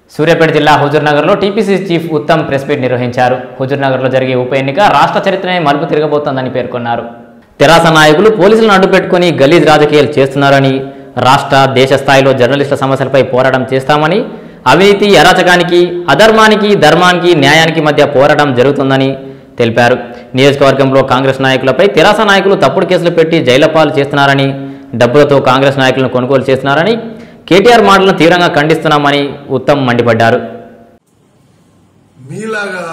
సూర్యాపేట జిల్లా హుజూర్నగర్లో TPC chief Uttam press meet నిర్వహించారు హుజూర్నగర్లో జరిగే ఉప ఎన్నిక రాష్ట్ర చరిత్రనే మలుపు తిరగబోతోందని పేర్కొన్నారు తెరాస నాయకులు పోలీసులను అడ్డుపెట్టుకుని గలీజ్ రాజకీయాలు చేస్తున్నారని రాష్ట్ర దేశ స్థాయిలో జర్నలిస్టుల సమస్యలపై పోరాటం చేస్తామని అవినీతి అరాచకానికి అధర్మానికి ధర్మానికి న్యాయానికి మధ్య పోరాటం జరుగుతుందని తెలిపారు నియోజకవర్గంలో కాంగ్రెస్ నాయకులపై తెరాస నాయకులు తప్పుడు కేసులు పెట్టి జైల పాలు చేస్తున్నారని డబ్బులతో కాంగ్రెస్ నాయకులను కొనుగోలు చేస్తున్నారని కేటీఆర్ మాటలను తీవ్రంగా ఖండిస్తున్నామని ఉత్తమ్ మండిపడ్డారు మీలాగా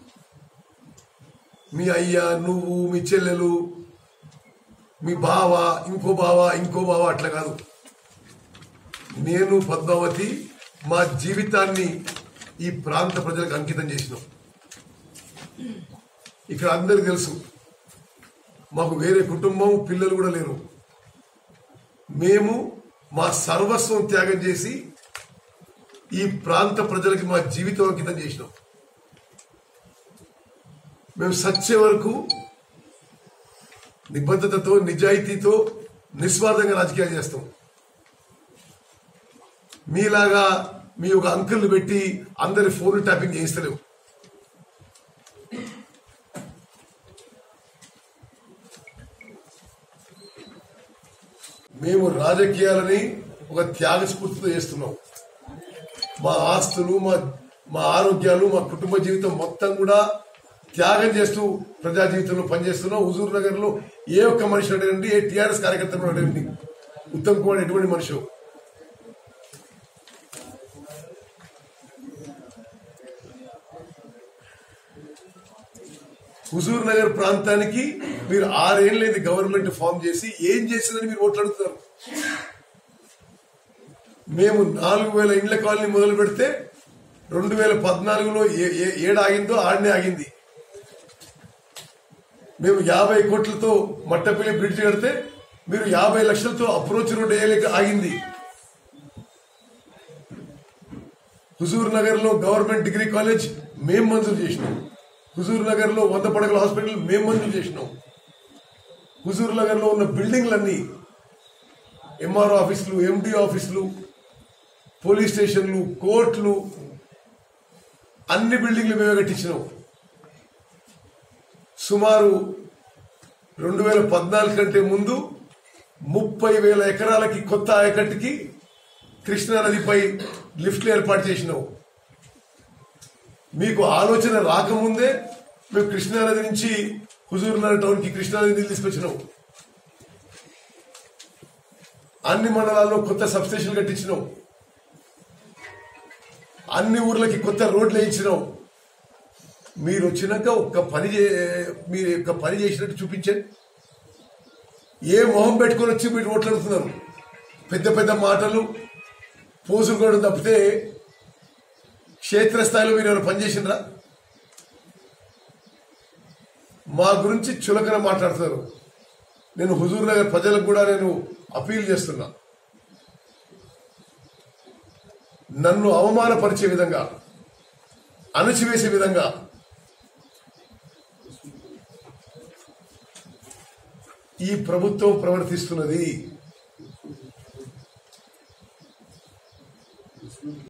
మీ అయ్యా నువ్వు మీ చెల్లెలు మీ బావ ఇంకో బావ ఇంకో బావ అట్లా కాదు నేను పద్మావతి మా జీవితాన్ని ఈ ప్రాంత ప్రజలకు అంకితం చేసినాం ఇక్కడ అందరికి తెలుసు మాకు వేరే కుటుంబం పిల్లలు కూడా లేరు మేము మా సర్వస్వం త్యాగం చేసి ఈ ప్రాంత ప్రజలకి మా జీవితం అంకితం చేసినాం మేము సచ్చే వరకు నిబద్ధతతో నిజాయితీతో నిస్వార్థంగా రాజకీయాలు చేస్తాం మీలాగా మీ ఒక అంకుల్ని పెట్టి అందరి ఫోన్ ట్యాపింగ్ చేయిస్తలేవు మేము రాజకీయాలని ఒక త్యాగ స్ఫూర్తితో చేస్తున్నాం మా ఆస్తులు మా మా ఆరోగ్యాలు మా కుటుంబ జీవితం మొత్తం కూడా త్యాగం చేస్తూ ప్రజా జీవితంలో పనిచేస్తున్నాం హుజూర్ నగర్ లో ఏ ఒక్క మనిషి అడగండి ఏ టీఆర్ఎస్ కార్యకర్తలు అడగండి ఉత్తమ్ కుమార్ ఎటువంటి మనిషి హుజూర్ నగర్ ప్రాంతానికి మీరు ఆరేళ్ళైంది గవర్నమెంట్ ఫామ్ చేసి ఏం చేసిందని మీరు ఓట్లు అడుగుతారు మేము నాలుగు వేల ఇండ్ల కాలనీ మొదలు పెడితే రెండు వేల పద్నాలుగులో ఏ- ఏ- ఏడు ఆగిందో ఆడనే ఆగింది మేము యాభై కోట్లతో మట్టపల్లి బ్రిడ్జ్ కడితే మీరు యాభై లక్షలతో అప్రోచ్ రోడ్ వేయలేక ఆగింది హుజూర్ నగర్ లో గవర్నమెంట్ డిగ్రీ కాలేజ్ మేం మంజూరు చేసినాం హుజూర్ నగర్ లో వంద పడకల హాస్పిటల్ మేం మంజూరు చేసినాం హుజూర్ నగర్ లో ఉన్న బిల్డింగ్లన్నీ ఎంఆర్ఓ ఆఫీసులు ఎండి ఆఫీసులు పోలీస్ స్టేషన్లు కోర్టులు అన్ని బిల్డింగ్లు మేమే కట్టించినాం సుమారు రెండు వేల పద్నాలుగు కంటే ముందు ముప్పై వేల ఎకరాలకి కొత్త ఆయకట్టుకి కృష్ణా నదిపై లిఫ్ట్లు ఏర్పాటు చేసినాం మీకు ఆలోచన రాకముందే మేము కృష్ణా నది నుంచి హుజూర్నగర్ టౌన్ కి కృష్ణా నది నీళ్ళు తీసుకొచ్చినాం అన్ని మండలాల్లో కొత్త సబ్స్టేషన్ కట్టించినాం అన్ని ఊర్లకి కొత్త రోడ్లు వేయించినాం మీరు వచ్చినాక ఒక్క పని చే మీరు ఒక్క పని చేసినట్టు చూపించండి ఏ మొహం పెట్టుకొని వచ్చి మీరు ఓట్లు అడుగుతున్నారు పెద్ద పెద్ద మాటలు పోసులు కూడా తప్పితే క్షేత్రస్థాయిలో మీరు ఎవరు పనిచేసినరా మా గురించి చులకన మాట్లాడుతున్నారు నేను హుజూర్ నగర్ ప్రజలకు కూడా నేను అపీల్ చేస్తున్నా నన్ను అవమానపరిచే విధంగా అణచివేసే విధంగా ఈ ప్రభుత్వం ప్రవర్తిస్తున్నది